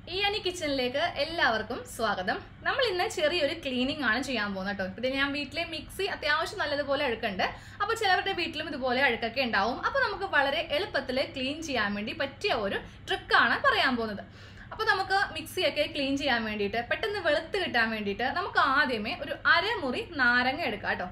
ഈ അനി കിച്ചണിലേക്ക് എല്ലാവർക്കും സ്വാഗതം നമ്മൾ ഇന്ന് ചെറിയൊരു ക്ലീനിങ് ആണ് ചെയ്യാൻ പോകുന്നത് കേട്ടോ ഇത് ഞാൻ വീട്ടിലെ മിക്സി അത്യാവശ്യം നല്ലതുപോലെ അഴുക്കുണ്ട് അപ്പോൾ ചിലവരുടെ വീട്ടിലും ഇതുപോലെ അഴുക്കൊക്കെ ഉണ്ടാവും അപ്പോൾ നമുക്ക് വളരെ എളുപ്പത്തിൽ ക്ലീൻ ചെയ്യാൻ വേണ്ടി പറ്റിയ ഒരു ട്രിക്കാണ് പറയാൻ പോകുന്നത് അപ്പോൾ നമുക്ക് മിക്സിയൊക്കെ ക്ലീൻ ചെയ്യാൻ വേണ്ടിയിട്ട് പെട്ടെന്ന് വെളുത്ത് കിട്ടാൻ വേണ്ടിയിട്ട് നമുക്ക് ആദ്യമേ ഒരു അരമുറി നാരങ്ങ എടുക്കാം കേട്ടോ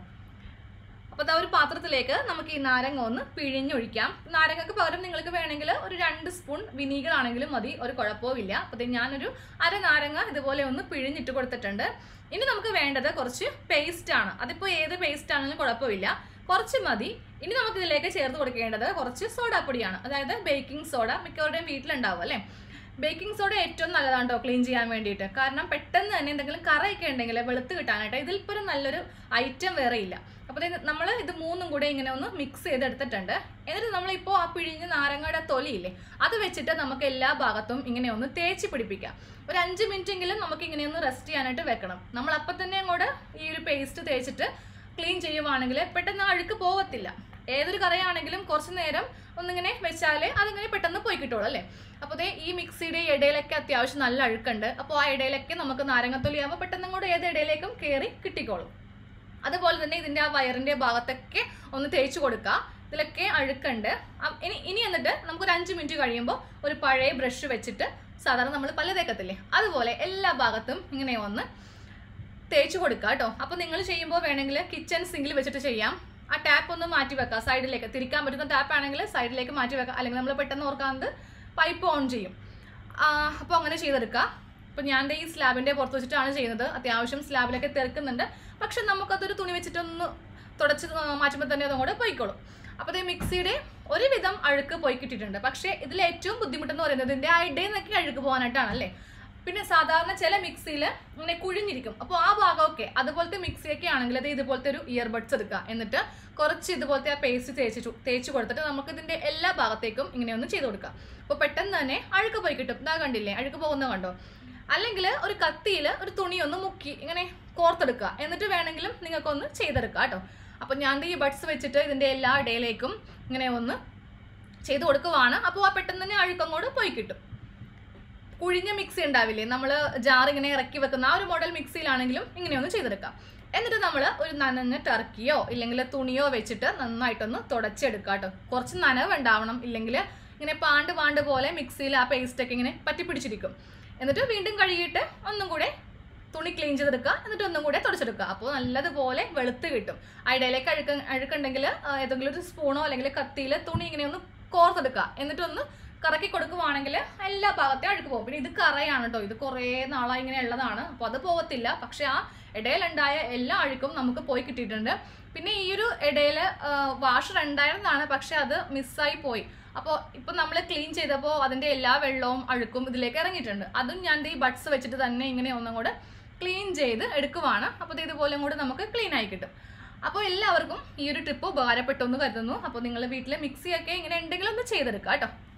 അപ്പോൾ അതാ ഒരു പാത്രത്തിലേക്ക് നമുക്ക് ഈ നാരങ്ങ ഒന്ന് പിഴിഞ്ഞൊഴിക്കാം നാരങ്ങക്ക് പകരം നിങ്ങൾക്ക് വേണമെങ്കിൽ ഒരു രണ്ട് സ്പൂൺ വിനീഗർ ആണെങ്കിലും മതി ഒരു കുഴപ്പവുമില്ല അപ്പോൾ ഞാനൊരു അര നാരങ്ങ ഇതുപോലെ ഒന്ന് പിഴിഞ്ഞിട്ട് കൊടുത്തിട്ടുണ്ട് ഇനി നമുക്ക് വേണ്ടത് കുറച്ച് പേസ്റ്റ് ആണ് അതിപ്പോൾ ഏത് പേസ്റ്റ് ആണെങ്കിലും കുഴപ്പമില്ല കുറച്ച് മതി ഇനി നമുക്ക് ഇതിലേക്ക് ചേർത്ത് കൊടുക്കേണ്ടത് കുറച്ച് സോഡാപ്പൊടിയാണ് അതായത് ബേക്കിംഗ് സോഡ മിക്കവരുടെയും വീട്ടിലുണ്ടാവും അല്ലേ ബേക്കിംഗ് സോഡ ഏറ്റവും നല്ലതാണ് കേട്ടോ ക്ലീൻ ചെയ്യാൻ വേണ്ടിയിട്ട് കാരണം പെട്ടെന്ന് തന്നെ എന്തെങ്കിലും കറയൊക്കെ ഉണ്ടെങ്കിൽ വെളുത്ത് കിട്ടാനായിട്ട് ഇതിൽ ഇപ്പോൾ ഒരു നല്ലൊരു ഐറ്റം വേറെ ഇല്ല അപ്പോൾ നമ്മൾ ഇത് മൂന്നും കൂടെ ഇങ്ങനെ ഒന്ന് മിക്സ് ചെയ്തെടുത്തിട്ടുണ്ട് എന്നിട്ട് നമ്മളിപ്പോൾ ആ പിഴിഞ്ഞ് നാരങ്ങയുടെ തൊലിയില്ലേ അത് വെച്ചിട്ട് നമുക്ക് എല്ലാ ഭാഗത്തും ഇങ്ങനെ ഒന്ന് തേച്ച് പിടിപ്പിക്കാം ഒരു അഞ്ച് മിനിറ്റ് എങ്കിലും നമുക്ക് ഇങ്ങനെ ഒന്ന് റെസ്റ്റ് ചെയ്യാനായിട്ട് വെക്കണം നമ്മൾ അപ്പം തന്നെ അങ്ങോട്ട് ഈ ഒരു പേസ്റ്റ് തേച്ചിട്ട് ക്ലീൻ ചെയ്യുവാണെങ്കിൽ പെട്ടെന്ന് ആ അഴുക്ക് പോകത്തില്ല ഏതൊരു കറിയാണെങ്കിലും കുറച്ച് നേരം ഒന്നിങ്ങനെ വെച്ചാൽ അതിങ്ങനെ പെട്ടെന്ന് പോയി കിട്ടുള്ളൂ അല്ലേ അപ്പോൾ ദേ ഈ മിക്സിയുടെ ഇടയിലൊക്കെ അത്യാവശ്യം നല്ല അഴുക്കുണ്ട് അപ്പോൾ ആ ഇടയിലൊക്കെ നമുക്ക് നാരങ്ങത്തൊലി ആകുമ്പോൾ പെട്ടെന്ന് അങ്ങോട്ട് ഏത് ഇടയിലേക്കും കയറി കിട്ടിക്കോളും അതുപോലെ തന്നെ ഇതിൻ്റെ ആ വയറിൻ്റെ ഭാഗത്തൊക്കെ ഒന്ന് തേച്ച് കൊടുക്കുക ഇതിലൊക്കെ അഴുക്കുണ്ട് അ- ഇനി ഇനി എന്നിട്ട് നമുക്കൊരു അഞ്ച് മിനിറ്റ് കഴിയുമ്പോൾ ഒരു പഴയ ബ്രഷ് വെച്ചിട്ട് സാധാരണ നമ്മൾ പല തേക്കത്തില്ലേ അതുപോലെ എല്ലാ ഭാഗത്തും ഇങ്ങനെ ഒന്ന് തേച്ച് കൊടുക്കുക കേട്ടോ അപ്പോൾ നിങ്ങൾ ചെയ്യുമ്പോൾ വേണമെങ്കിൽ കിച്ചൺ സിങ്കിൽ വെച്ചിട്ട് ചെയ്യാം ആ ടാപ്പ് ഒന്ന് മാറ്റി വെക്കാം സൈഡിലേക്ക് തിരിക്കാൻ പറ്റുന്ന ടാപ്പ് ആണെങ്കിൽ സൈഡിലേക്ക് മാറ്റി വെക്കാം അല്ലെങ്കിൽ നമ്മൾ പെട്ടെന്ന് ഓർക്കാണ്ട് പൈപ്പ് ഓൺ ചെയ്യും അപ്പോൾ അങ്ങനെ ചെയ്തെടുക്കുക അപ്പോൾ ഞാൻ ദേ ഈ സ്ലാബിൻ്റെ പുറത്ത് വെച്ചിട്ടാണ് ചെയ്യുന്നത് അത്യാവശ്യം സ്ലാബിലൊക്കെ തെറുക്കുന്നുണ്ട് പക്ഷെ നമുക്കതൊരു തുണി വെച്ചിട്ടൊന്ന് തുടച്ച് മാറ്റുമ്പോൾ തന്നെ അതും കൂടെ പോയിക്കോളും അപ്പോൾ ദേ മിക്സിയുടെ ഒരുവിധം അഴുക്ക് പോയി കിട്ടിയിട്ടുണ്ട് പക്ഷേ ഇതിൽ ഏറ്റവും ബുദ്ധിമുട്ടെന്ന് പറയുന്നത് ഇതിൻ്റെ ആ ഇടയിൽ നിന്നൊക്കെ അഴുക്ക് പോകാനായിട്ടാണ് അല്ലേ പിന്നെ സാധാരണ ചില മിക്സിയിൽ ഇങ്ങനെ കുഴിഞ്ഞിരിക്കും അപ്പോൾ ആ ഭാഗമൊക്കെ അതുപോലത്തെ മിക്സിയൊക്കെ ആണെങ്കിൽ അത് ഇതുപോലത്തെ ഒരു ഇയർബഡ്സ് എടുക്കുക എന്നിട്ട് കുറച്ച് ഇതുപോലത്തെ ആ പേസ്റ്റ് തേച്ച് തേച്ച് കൊടുത്തിട്ട് നമുക്ക് ഇതിൻ്റെ എല്ലാ ഭാഗത്തേക്കും ഇങ്ങനെ ഒന്ന് ചെയ്ത് കൊടുക്കാം അപ്പോൾ പെട്ടെന്ന് തന്നെ അഴുക്ക് പോയി കിട്ടും ഇതാ കണ്ടില്ലേ അഴുക്ക് പോകുന്നത് കണ്ടോ അല്ലെങ്കിൽ ഒരു കത്തിയിൽ ഒരു തുണി ഒന്ന് മുക്കി ഇങ്ങനെ കോർത്തെടുക്കുക എന്നിട്ട് വേണമെങ്കിലും നിങ്ങൾക്കൊന്ന് ചെയ്തെടുക്കുക കേട്ടോ അപ്പോൾ ഞാൻ ദേ ഈ ബഡ്സ് വെച്ചിട്ട് ഇതിൻ്റെ എല്ലാ ഇടയിലേക്കും ഇങ്ങനെ ഒന്ന് ചെയ്ത് കൊടുക്കുവാണ് അപ്പോൾ ആ പെട്ടെന്ന് തന്നെ അഴുക്കങ്ങോട്ട് പോയി കിട്ടും കുഴിഞ്ഞ മിക്സി ഉണ്ടാവില്ലേ നമ്മൾ ജാർ ഇങ്ങനെ ഇറക്കി വെക്കുന്ന ആ ഒരു മോഡൽ മിക്സിയിലാണെങ്കിലും ഇങ്ങനെ ഒന്ന് ചെയ്തെടുക്കാം എന്നിട്ട് നമ്മൾ ഒരു നനഞ്ഞ ടർക്കിയോ ഇല്ലെങ്കിൽ തുണിയോ വെച്ചിട്ട് നന്നായിട്ടൊന്ന് തുടച്ചെടുക്കുക കേട്ടോ കുറച്ച് നനവ് ഉണ്ടാവണം ഇല്ലെങ്കിൽ ഇങ്ങനെ പാണ്ട് പാണ്ട് പോലെ മിക്സിയിൽ ആ പേസ്റ്റ് ഒക്കെ ഇങ്ങനെ പറ്റിപ്പിടിച്ചിരിക്കും എന്നിട്ട് വീണ്ടും കഴുകിയിട്ട് ഒന്നും കൂടെ തുണി ക്ലീൻ ചെയ്തെടുക്കുക എന്നിട്ട് ഒന്നും കൂടെ തുടച്ചെടുക്കുക അപ്പോൾ നല്ലതുപോലെ വെളുത്ത് കിട്ടും ആ ഇടയിലേക്ക് അഴുക്ക് അഴുക്കുണ്ടെങ്കിൽ ആ, ഏതെങ്കിലും ഒരു സ്പൂണോ അല്ലെങ്കിൽ കത്തിയിൽ തുണി ഇങ്ങനെ ഒന്ന് കോർത്തെടുക്കുക എന്നിട്ട് ഒന്ന് കറക്കി കൊടുക്കുവാണെങ്കിൽ എല്ലാ ഭാഗത്തെയും അഴുക്ക് പോകും പിന്നെ ഇത് കറയാണ് കേട്ടോ ഇത് കുറേ നാളായി ഇങ്ങനെ ഉള്ളതാണ് അപ്പോൾ അത് പോകത്തില്ല പക്ഷെ ആ ഇടയിലുണ്ടായ എല്ലാ അഴുക്കും നമുക്ക് പോയി കിട്ടിയിട്ടുണ്ട് പിന്നെ ഈ ഒരു ഇടയിൽ വാഷർ ഉണ്ടായിരുന്നതാണ് പക്ഷെ അത് മിസ്സായി പോയി അപ്പോൾ ഇപ്പം നമ്മൾ ക്ലീൻ ചെയ്തപ്പോൾ അതിൻ്റെ എല്ലാ വെള്ളവും അഴുക്കും ഇതിലേക്ക് ഇറങ്ങിയിട്ടുണ്ട് അതും ഞാൻ ദേ ഈ ബഡ്സ് വെച്ചിട്ട് തന്നെ ഇങ്ങനെ ഒന്നും കൂടെ ക്ലീൻ ചെയ്ത് എടുക്കുവാണ് അപ്പോൾ ഇത് ഇതുപോലെ കൂടെ നമുക്ക് ക്ലീൻ ആയി കിട്ടും അപ്പോൾ എല്ലാവർക്കും ഈ ഒരു ട്രിപ്പ് ഉപകാരപ്പെട്ടു എന്ന് കരുതുന്നു അപ്പോൾ നിങ്ങൾ വീട്ടിലെ മിക്സിയൊക്കെ ഇങ്ങനെ ഉണ്ടെങ്കിൽ ഒന്ന് ചെയ്തെടുക്കുക കേട്ടോ